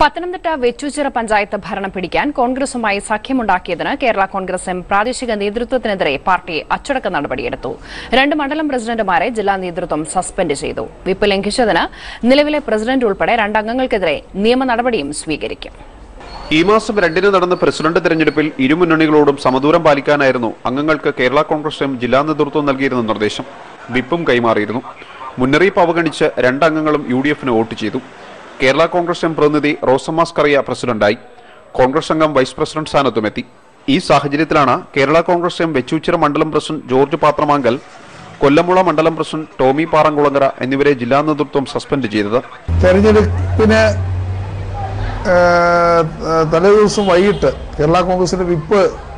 പത്തനംതിട്ട വെച്ചൂച്ചിറ പഞ്ചായത്ത് ഭരണം പിടിക്കാൻ കോൺഗ്രസുമായി സഖ്യമുണ്ടാക്കിയതിന് കേരള കോൺഗ്രസ് എം പ്രാദേശിക നേതൃത്വത്തിനെതിരെ പാർട്ടി അച്ചടക്ക നടപടിയെടുത്തു രണ്ട് മണ്ഡലം പ്രസിഡന്റുമാരെ ജില്ലാ നേതൃത്വം സസ്പെൻഡ് ചെയ്തു വിപ്പ് ലംഘിച്ചതിന് നിലവിലെ പ്രസിഡന്റ് ഉൾപ്പെടെ രണ്ടംഗങ്ങൾക്കെതിരെ നിയമ നടപടിയും സ്വീകരിക്കും ഈ മാസം രണ്ടിന് നടന്ന പ്രസിഡന്റ് തെരഞ്ഞെടുപ്പിൽ ഇരു മുന്നണികളോടും സമദൂരം പാലിക്കാനായിരുന്നു അംഗങ്ങൾക്ക് കേരള കോൺഗ്രസ് എം ജില്ലാ നേതൃത്വം നൽകിയിരുന്ന നിർദ്ദേശം വിപ്പും കൈമാറിയിരുന്നു മുന്നറിയിപ്പ് അവഗണിച്ച് രണ്ടംഗങ്ങളും യു ഡി എഫിന് വോട്ട് ചെയ്തു കേരള കോൺഗ്രസ് എം പ്രതിനിധി റോസമ്മ സ്കറിയ പ്രസിഡന്റായി കോൺഗ്രസ് അംഗം വൈസ് പ്രസിഡന്റ് സ്ഥാനത്തുമെത്തി ഈ സാഹചര്യത്തിലാണ് കേരള കോൺഗ്രസ് എം വെച്ചൂച്ചിറ മണ്ഡലം പ്രസിഡന്റ് ജോർജ് പാത്രമാങ്കൽ കൊല്ലമുള മണ്ഡലം പ്രസിഡന്റ് ടോമി പാറങ്കുളങ്ങര എന്നിവരെ ജില്ലാ നേതൃത്വം സസ്പെൻഡ് ചെയ്തത് തെരഞ്ഞെടുപ്പിന് ഏഹ്, തലേദിവസം വൈകിട്ട് കേരള കോൺഗ്രസിന്റെ വിപ്പ്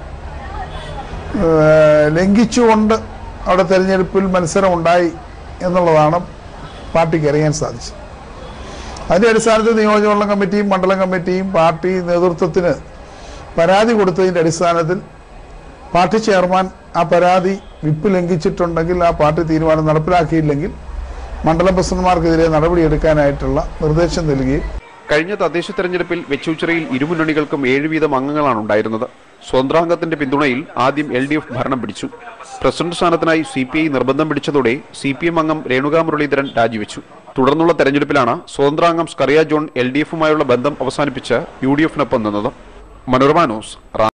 ഏഹ്, ലംഘിച്ചുകൊണ്ട് അവിടെ തെരഞ്ഞെടുപ്പിൽ മത്സരം ഉണ്ടായി എന്നുള്ളതാണ് പാർട്ടിക്ക് അറിയാൻ സാധിച്ചത് അതിന്റെ അടിസ്ഥാനത്തിൽ നിയോജകമണ്ഡലം കമ്മിറ്റിയും മണ്ഡലം കമ്മിറ്റിയും പാർട്ടി നേതൃത്വത്തിന് പരാതി കൊടുത്തതിന്റെ അടിസ്ഥാനത്തിൽ പാർട്ടി ചെയർമാൻ ആ പരാതി വിപ്പ് ലംഘിച്ചിട്ടുണ്ടെങ്കിൽ ആ പാർട്ടി തീരുമാനം നടപ്പിലാക്കിയില്ലെങ്കിൽ മണ്ഡലം പ്രസിഡന്റുമാർക്കെതിരെ നടപടിയെടുക്കാനായിട്ടുള്ള നിർദ്ദേശം നൽകുകയും കഴിഞ്ഞ തദ്ദേശ തെരഞ്ഞെടുപ്പിൽ വെച്ചൂച്ചിറയിൽ ഇരുമുന്നണികൾക്കും ഏഴ് വീതം അംഗങ്ങളാണ് ഉണ്ടായിരുന്നത് സ്വതന്ത്രാംഗത്തിന്റെ പിന്തുണയിൽ ആദ്യം എൽ ഡി എഫ് ഭരണം പിടിച്ചു പ്രസിഡന്റ് സ്ഥാനത്തിനായി സി പി ഐ നിർബന്ധം പിടിച്ചതോടെ സി പി എം അംഗം രേണുകാ മുരളീധരൻ രാജിവെച്ചു തുടർന്നുള്ള തെരഞ്ഞെടുപ്പിലാണ് സ്വതന്ത്രാംഗം സ്കറിയ ജോൺ എൽ ഡി എഫുമായുള്ള ബന്ധം അവസാനിപ്പിച്ച് യു ഡി എഫിനൊപ്പം നിന്നത് മനോരമ ന്യൂസ് റാന്നി